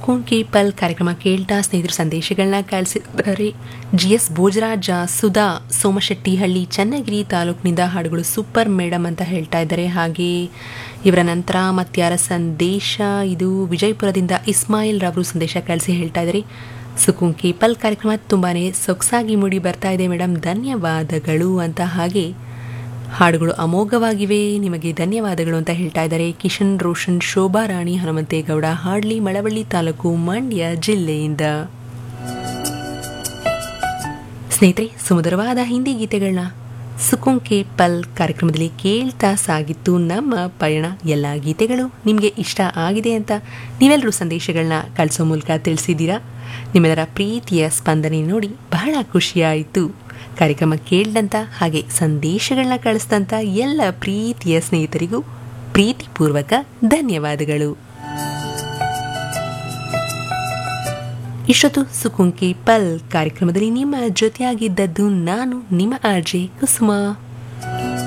ಸುಕೂನ್ ಕಿ ಪಲ್ ಕಾರ್ಯಕ್ರಮ ಕೇಳ್ತಾ ಸ್ನೇಹಿತರು ಸಂದೇಶಗಳನ್ನ ಕಳಿಸಿದ್ದಾರೆ ಜಿ ಎಸ್ ಭೋಜರಾಜ ಸುಧಾ ಸೋಮಶೆಟ್ಟಿಹಳ್ಳಿ ಚನ್ನಗಿರಿ ತಾಲೂಕಿನಿಂದ ಹಾಡುಗಳು ಸೂಪರ್ ಮೇಡಮ್ ಅಂತ ಹೇಳ್ತಾ ಇದ್ದಾರೆ ಹಾಗೆ ಇವರ ನಂತರ ಮತ್ಯಾರ ಸಂದೇಶ ಇದು ವಿಜಯಪುರದಿಂದ ಇಸ್ಮಾಯಿಲ್ ರವರು ಸಂದೇಶ ಕಳಿಸಿ ಹೇಳ್ತಾ ಇದ್ದಾರೆ ಸುಕೂನ್ ಕಿ ಪಲ್ ಕಾರ್ಯಕ್ರಮ ತುಂಬಾ ಸೊಗಸಾಗಿ ಮೂಡಿ ಬರ್ತಾ ಇದೆ ಮೇಡಮ್ ಧನ್ಯವಾದಗಳು ಅಂತ ಹಾಗೆ ಹಾಡುಗಳು ಅಮೋಘವಾಗಿವೆ ನಿಮಗೆ ಧನ್ಯವಾದಗಳು ಅಂತ ಹೇಳ್ತಾ ಇದ್ದಾರೆ ಕಿಶನ್ ರೋಷನ್ ಶೋಭಾ ರಾಣಿ ಹನುಮಂತೇಗೌಡ ಹಾಡ್ಲಿ ಮಳವಳ್ಳಿ ತಾಲೂಕು ಮಂಡ್ಯ ಜಿಲ್ಲೆಯಿಂದ ಸ್ನೇಹಿತರೆ ಸುಮಧುರವಾದ ಹಿಂದಿ ಗೀತೆಗಳನ್ನ ಸುಕುಂ ಕೆ ಪಲ್ ಕಾರ್ಯಕ್ರಮದಲ್ಲಿ ಕೇಳ್ತಾ ಸಾಗಿತ್ತು ನಮ್ಮ ಪಯಣ ಎಲ್ಲ ಗೀತೆಗಳು ನಿಮಗೆ ಇಷ್ಟ ಆಗಿದೆ ಅಂತ ನೀವೆಲ್ಲರೂ ಸಂದೇಶಗಳನ್ನ ಕಳಿಸೋ ಮೂಲಕ ತಿಳಿಸಿದ್ದೀರಾ ನಿಮ್ಮೆಲ್ಲರ ಪ್ರೀತಿಯ ಸ್ಪಂದನೆ ನೋಡಿ ಬಹಳ ಖುಷಿಯಾಯಿತು ಕಾರ್ಯಕ್ರಮ ಕೇಳಿದಂಥ ಹಾಗೆ ಸಂದೇಶಗಳನ್ನ ಕಳಿಸಿದಂಥ ಎಲ್ಲ ಪ್ರೀತಿಯ ಸ್ನೇಹಿತರಿಗೂ ಪ್ರೀತಿಪೂರ್ವಕ ಧನ್ಯವಾದಗಳು ಇಷ್ಟೊತ್ತು ಸುಕುಂಕಿ ಪಲ್ ಕಾರ್ಯಕ್ರಮದಲ್ಲಿ ನಿಮ್ಮ ಜೊತೆಯಾಗಿದ್ದದ್ದು ನಾನು ನಿಮ್ಮ ಆರ್ಜೆ ಕುಸುಮ